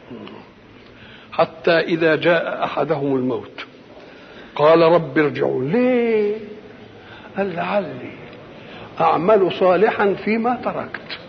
حتى إذا جاء أحدهم الموت قال رب ارجعون ليه قال لعلي أعمل صالحا فيما تركت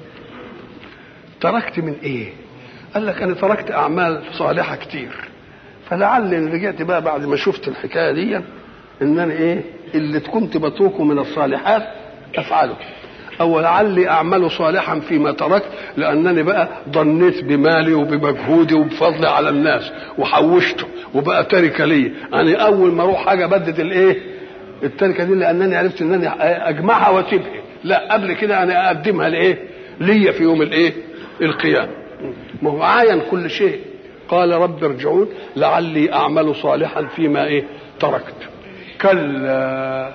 تركت من إيه قال لك أنا تركت أعمال صالحة كتير فلعل إن رجعت بقى بعد ما شفت الحكاية دي إن أنا إيه اللي كنت بتركه من الصالحات أفعله أو لعلي أعمل صالحا فيما تركت لأنني بقى ضنيت بمالي وبمجهودي وبفضلي على الناس وحوشته وبقى تركة لي يعني أول ما أروح حاجة بدد الإيه التركة دي لأنني عرفت إنني أجمعها وأسيبها لا قبل كده أنا أقدمها لإيه ليا في يوم الإيه القيامة ما هو عاين كل شيء قال رب ارجعون لعلي أعمل صالحا فيما إيه تركت كلا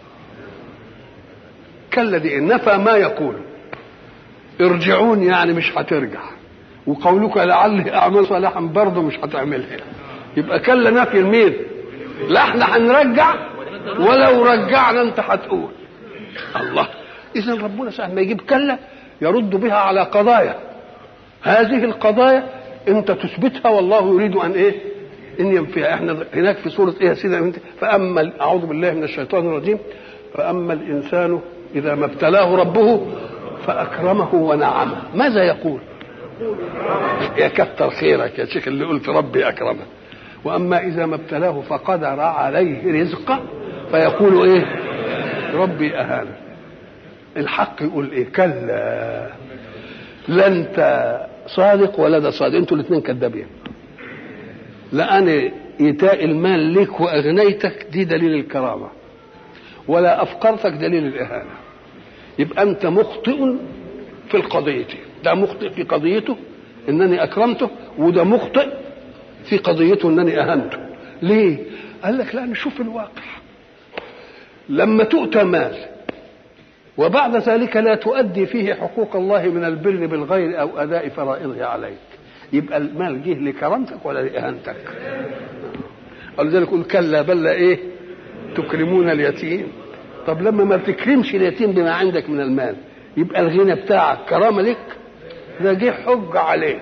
كلا دي نفى ما يقول ارجعون يعني مش هترجع وقولك لعلي اعمل صالحا برضه مش هتعملها يبقى كلا نفي المين لا احنا هنرجع ولو رجعنا انت هتقول الله اذا ربنا ساعه ما يجيب كلا يرد بها على قضايا هذه القضايا انت تثبتها والله يريد ان ايه ان ينفيها احنا هناك في سوره ايه يا سيدنا فاما اعوذ بالله من الشيطان الرجيم فاما الانسان إذا ما ابتلاه ربه فأكرمه ونعمه ماذا يقول يا كتر خيرك يا شيخ اللي قلت ربي أكرمه وأما إذا ما ابتلاه فقدر عليه رزقه فيقول إيه ربي أهانه الحق يقول إيه كلا لا أنت صادق ولا ده صادق أنتوا الاثنين كذابين لا أنا إيتاء المال لك وأغنيتك دي دليل الكرامة ولا أفقرتك دليل الإهانة يبقى أنت مخطئ في القضية ده مخطئ في قضيته إنني أكرمته وده مخطئ في قضيته إنني أهنته ليه؟ قال لك لا نشوف الواقع لما تؤتى مال وبعد ذلك لا تؤدي فيه حقوق الله من البر بالغير أو أداء فرائضه عليك يبقى المال جه لكرامتك ولا لإهانتك ولذلك يقول كلا بل إيه تكرمون اليتيم طب لما ما تكرمش اليتيم بما عندك من المال يبقى الغنى بتاعك كرامه لك ده جه حج عليك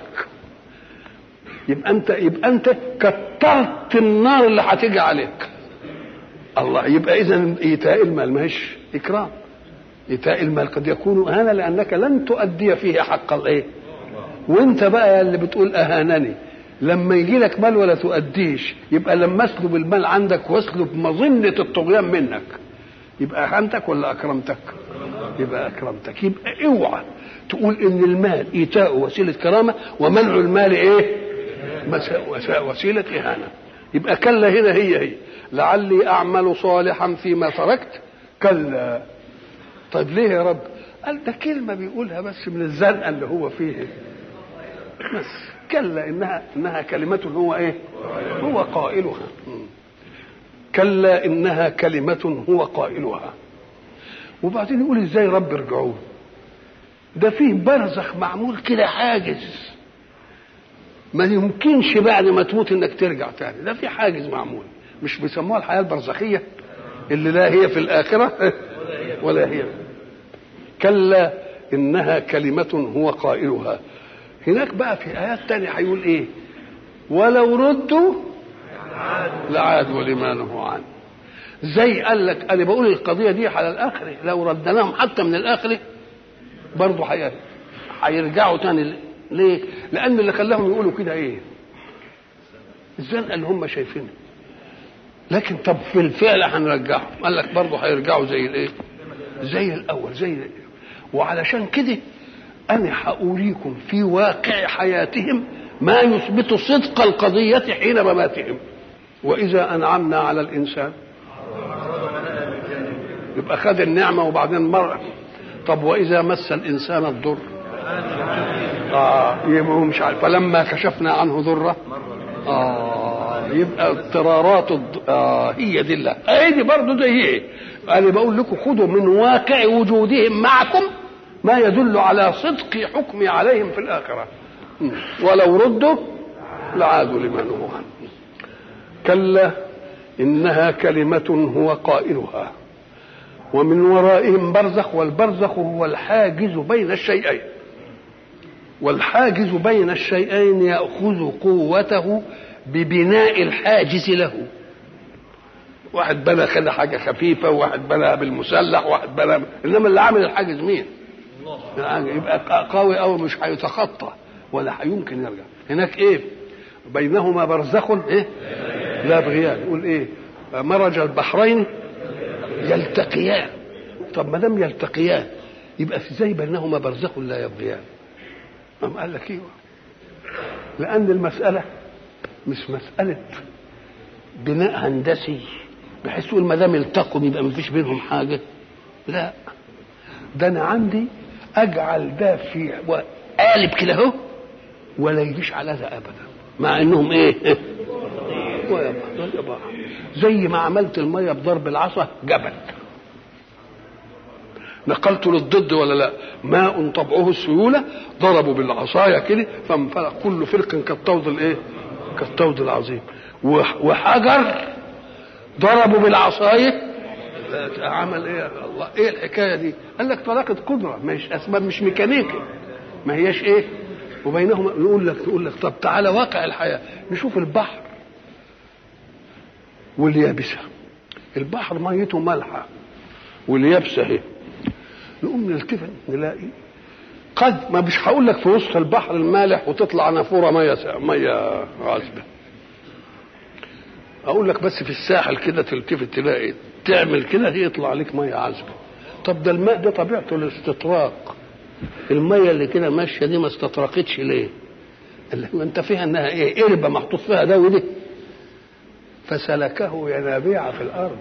يبقى انت يبقى انت كترت النار اللي هتيجي عليك الله يبقى اذا ايتاء المال ما هيش اكرام ايتاء المال قد يكون اهانه لانك لن تؤدي فيه حق الايه وانت بقى اللي بتقول اهانني لما يجي لك مال ولا تؤديش يبقى لما اسلب المال عندك واسلب مظنة الطغيان منك يبقى أهنتك ولا أكرمتك يبقى أكرمتك يبقى اوعى تقول إن المال إيتاء وسيلة كرامة ومنع المال إيه وسيلة إهانة يبقى كلا هنا هي هي لعلي أعمل صالحا فيما تركت كلا طيب ليه يا رب قال ده كلمة بيقولها بس من الزنقة اللي هو فيه بس كلا انها انها كلمة هو ايه؟ هو قائلها كلا انها كلمة هو قائلها وبعدين يقول ازاي رب ارجعون ده فيه برزخ معمول كده حاجز ما يمكنش بعد ما تموت انك ترجع تاني ده في حاجز معمول مش بيسموها الحياه البرزخيه اللي لا هي في الاخره ولا هي كلا انها كلمه هو قائلها هناك بقى في ايات تانية هيقول ايه ولو ردوا لعادوا لما نهوا عنه زي قال لك انا بقول القضيه دي على الاخره لو ردناهم حتى من الاخره برضه هيرجعوا تاني ليه؟ لان اللي خلاهم يقولوا كده ايه؟ الزنقه اللي هم شايفينها لكن طب في الفعل هنرجعهم قال لك برضه هيرجعوا زي الايه؟ زي الاول زي الأول. وعلشان كده انا هأريكم في واقع حياتهم ما يثبت صدق القضية حين مماتهم وإذا أنعمنا على الإنسان يبقى خد النعمة وبعدين مر طب وإذا مس الإنسان الضر آه يبقى هو مش عارف فلما كشفنا عنه ضره آه يبقى اضطرارات الض... آه هي دي الله هي دي برضه دي هي أنا بقول لكم خذوا من واقع وجودهم معكم ما يدل على صدق حكمي عليهم في الآخرة ولو ردوا لعادوا لما نهوا عنه كلا إنها كلمة هو قائلها ومن ورائهم برزخ والبرزخ هو الحاجز بين الشيئين والحاجز بين الشيئين يأخذ قوته ببناء الحاجز له واحد بنى كده حاجة خفيفة وواحد بنى بالمسلح وواحد بنى إنما اللي عامل الحاجز مين؟ يعني يبقى قوي أو مش هيتخطى ولا هيمكن يرجع هناك إيه؟ بينهما برزخ إيه؟ لا بغيان يقول إيه؟ مرج البحرين يلتقيان طب ما دام يلتقيان يبقى في زي بينهما برزخ لا يبغيان قام قال لك ايوه لان المساله مش مساله بناء هندسي بحيث يقول ما دام التقوا يبقى ما فيش بينهم حاجه لا ده انا عندي اجعل ده في قالب كده اهو ولا يجيش على ده ابدا مع انهم ايه زي ما عملت الميه بضرب العصا جبل نقلت للضد ولا لا ماء طبعه السيولة ضربوا بالعصاية كده فانفلق كل فرق كالطود الايه كالطود العظيم وحجر ضربوا بالعصاية عمل ايه الله ايه الحكايه دي قال لك طلاقه قدره مش اسباب مش ميكانيكي ما هياش ايه وبينهما يقول لك يقول لك طب تعالى واقع الحياه نشوف البحر واليابسه البحر ميته مالحه واليابسه اهي نقوم نلتفت نلاقي قد ما مش هقول لك في وسط البحر المالح وتطلع نافوره ميه ميه عذبه اقول لك بس في الساحل كده تلتفت تلاقي تعمل كده يطلع عليك ميه عذبه طب ده الماء ده طبيعته الاستطراق الميه اللي كده ماشيه دي ما استطرقتش ليه؟ اللي هو انت فيها انها ايه؟ قربه محطوط فيها ده ودي فسلكه ينابيع في الارض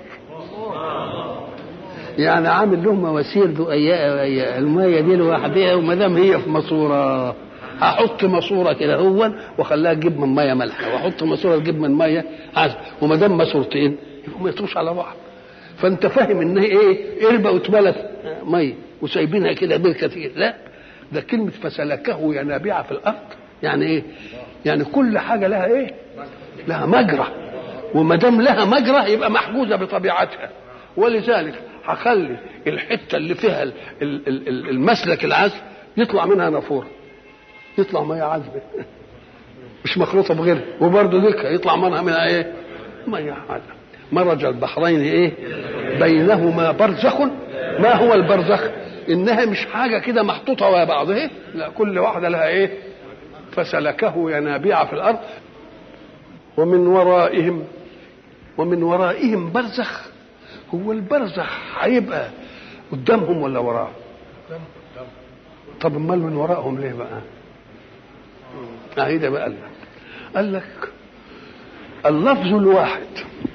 يعني عامل له مواسير دقيقة المية دي لوحدها وما دام هي في ماسورة هحط ماسورة كده هو واخليها تجيب من مية مالحة واحط ماسورة تجيب من مية عذب وما دام ماسورتين يبقوا ما يطروش على بعض فانت فاهم ان هي ايه قربة واتملت مية وسايبينها كده بالكثير لا ده كلمة فسلكه ينابيع في الأرض يعني ايه؟ يعني كل حاجة لها ايه؟ لها مجرى وما دام لها مجرى يبقى محجوزة بطبيعتها ولذلك هخلي الحته اللي فيها المسلك العذب يطلع منها نافوره يطلع ميه عذبه مش مخلوطه بغيرها وبرضه دكه يطلع منها منها ايه؟ ميه عذبه مرج البحرين ايه؟ بينهما برزخ ما هو البرزخ؟ انها مش حاجه كده محطوطه ويا بعضها لا كل واحده لها ايه؟ فسلكه ينابيع في الارض ومن ورائهم ومن ورائهم برزخ هو البرزخ هيبقى قدامهم ولا وراهم طب امال من وراءهم ليه بقى اهي ده بقى قال لك قال لك اللفظ الواحد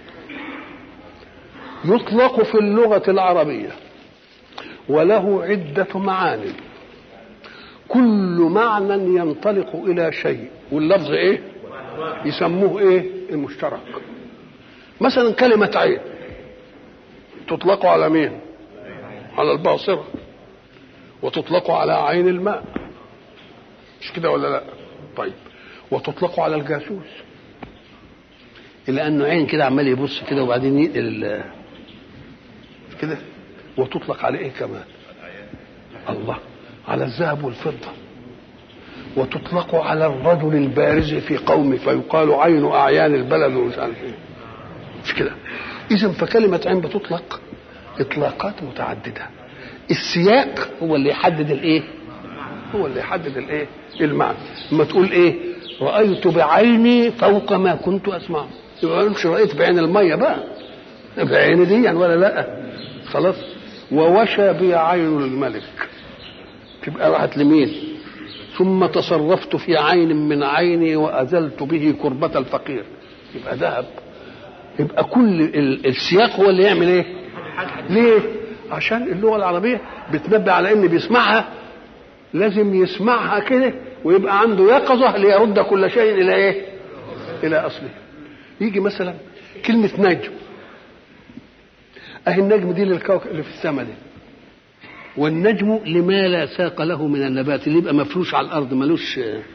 يطلق في اللغة العربية وله عدة معاني كل معنى ينطلق إلى شيء واللفظ إيه؟ يسموه إيه؟ المشترك مثلا كلمة عين تطلق على مين على الباصرة وتطلق على عين الماء مش كده ولا لا طيب وتطلق على الجاسوس إلا أنه عين كده عمال يبص كده وبعدين ينقل كده وتطلق على إيه كمان الله على الذهب والفضة وتطلق على الرجل البارز في قومه فيقال عين أعيان البلد ومش عارف إيه مش كده اذا فكلمه عين بتطلق اطلاقات متعدده السياق هو اللي يحدد الايه هو اللي يحدد الايه المعنى لما تقول ايه رايت بعيني فوق ما كنت اسمع يبقى مش رايت بعين الميه بقى بعين دي يعني ولا لا خلاص ووشى بي عين الملك تبقى راحت لمين ثم تصرفت في عين من عيني وازلت به كربة الفقير يبقى ذهب يبقى كل السياق هو اللي يعمل ايه ليه عشان اللغه العربيه بتنبه على ان بيسمعها لازم يسمعها كده ويبقى عنده يقظه ليرد كل شيء الى ايه الى اصله يجي مثلا كلمه نجم اهي النجم دي للكوكب اللي في السماء دي والنجم لما لا ساق له من النبات اللي يبقى مفروش على الارض ملوش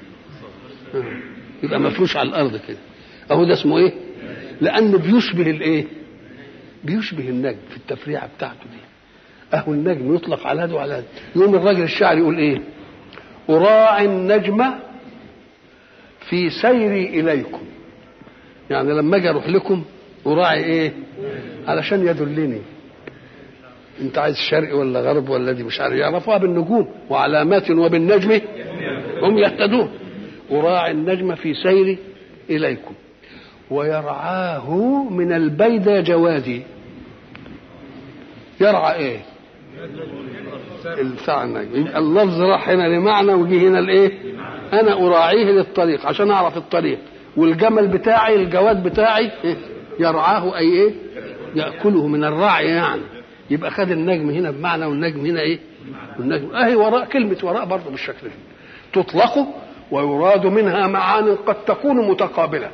يبقى مفروش على الارض كده اهو ده اسمه ايه لانه بيشبه الايه بيشبه النجم في التفريعه بتاعته دي اهو النجم يطلق على هذا وعلى هذا يوم الراجل الشاعر يقول ايه أراعي النجم في سيري إليكم يعني لما أجي أروح لكم أراعي إيه علشان يدلني أنت عايز شرق ولا غرب ولا دي مش عارف يعرفوها بالنجوم وعلامات وبالنجم هم يهتدون أراعي النجم في سيري إليكم ويرعاه من البيد جوادي يرعى ايه بتاع النجم يبقى اللفظ راح هنا لمعنى وجي هنا الايه انا اراعيه للطريق عشان اعرف الطريق والجمل بتاعي الجواد بتاعي إيه؟ يرعاه اي ايه ياكله من الرعي يعني يبقى خد النجم هنا بمعنى والنجم هنا ايه والنجم اهي وراء كلمه وراء برضه بالشكل ده تطلق ويراد منها معان قد تكون متقابله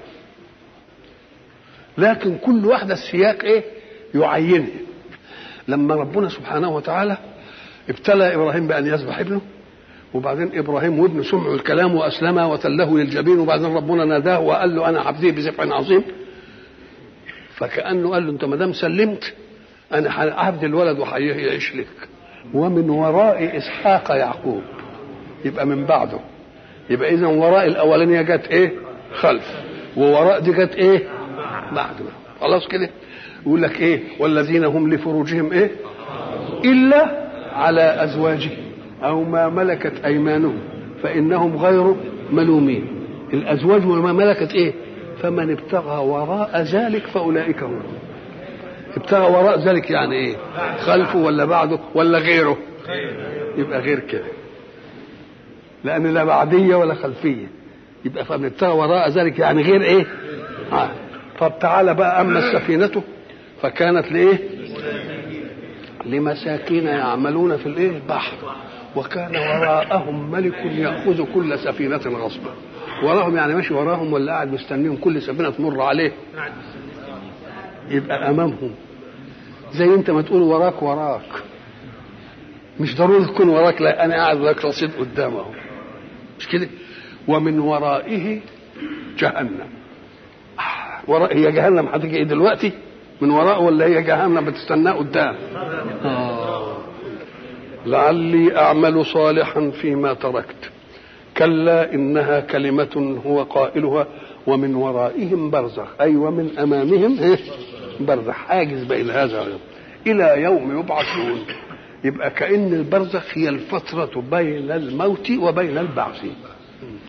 لكن كل واحده السياق ايه يعينها لما ربنا سبحانه وتعالى ابتلى ابراهيم بان يذبح ابنه وبعدين ابراهيم وابنه سمعوا الكلام واسلما وتله للجبين وبعدين ربنا ناداه وقال له انا عبدي بذبح عظيم فكانه قال له انت ما دام سلمت انا عبد الولد وهيعيش لك ومن وراء اسحاق يعقوب يبقى من بعده يبقى اذا وراء الاولانيه جت ايه خلف ووراء دي جت ايه بعده خلاص كده يقول لك ايه والذين هم لفروجهم ايه الا على ازواجهم او ما ملكت ايمانهم فانهم غير ملومين الازواج وما ملكت ايه فمن ابتغى وراء ذلك فاولئك هم ابتغى وراء ذلك يعني ايه خلفه ولا بعده ولا غيره يبقى غير كده لان لا بعديه ولا خلفيه يبقى فمن ابتغى وراء ذلك يعني غير ايه آه. طب تعالى بقى اما السفينه فكانت لايه لمساكين يعملون في الايه البحر وكان وراءهم ملك ياخذ كل سفينه غصبا وراهم يعني ماشي وراهم ولا قاعد مستنيهم كل سفينه تمر عليه يبقى امامهم زي انت ما تقول وراك وراك مش ضروري تكون وراك لا انا قاعد لك رصيد قدامه مش كده ومن ورائه جهنم وراء هي جهنم هتيجي ايه دلوقتي من وراءه ولا هي جهنم بتستناه قدام آه. لعلي اعمل صالحا فيما تركت كلا انها كلمه هو قائلها ومن ورائهم برزخ اي ومن امامهم برزخ حاجز بين هذا وهذا الى يوم يبعثون يبقى كان البرزخ هي الفتره بين الموت وبين البعث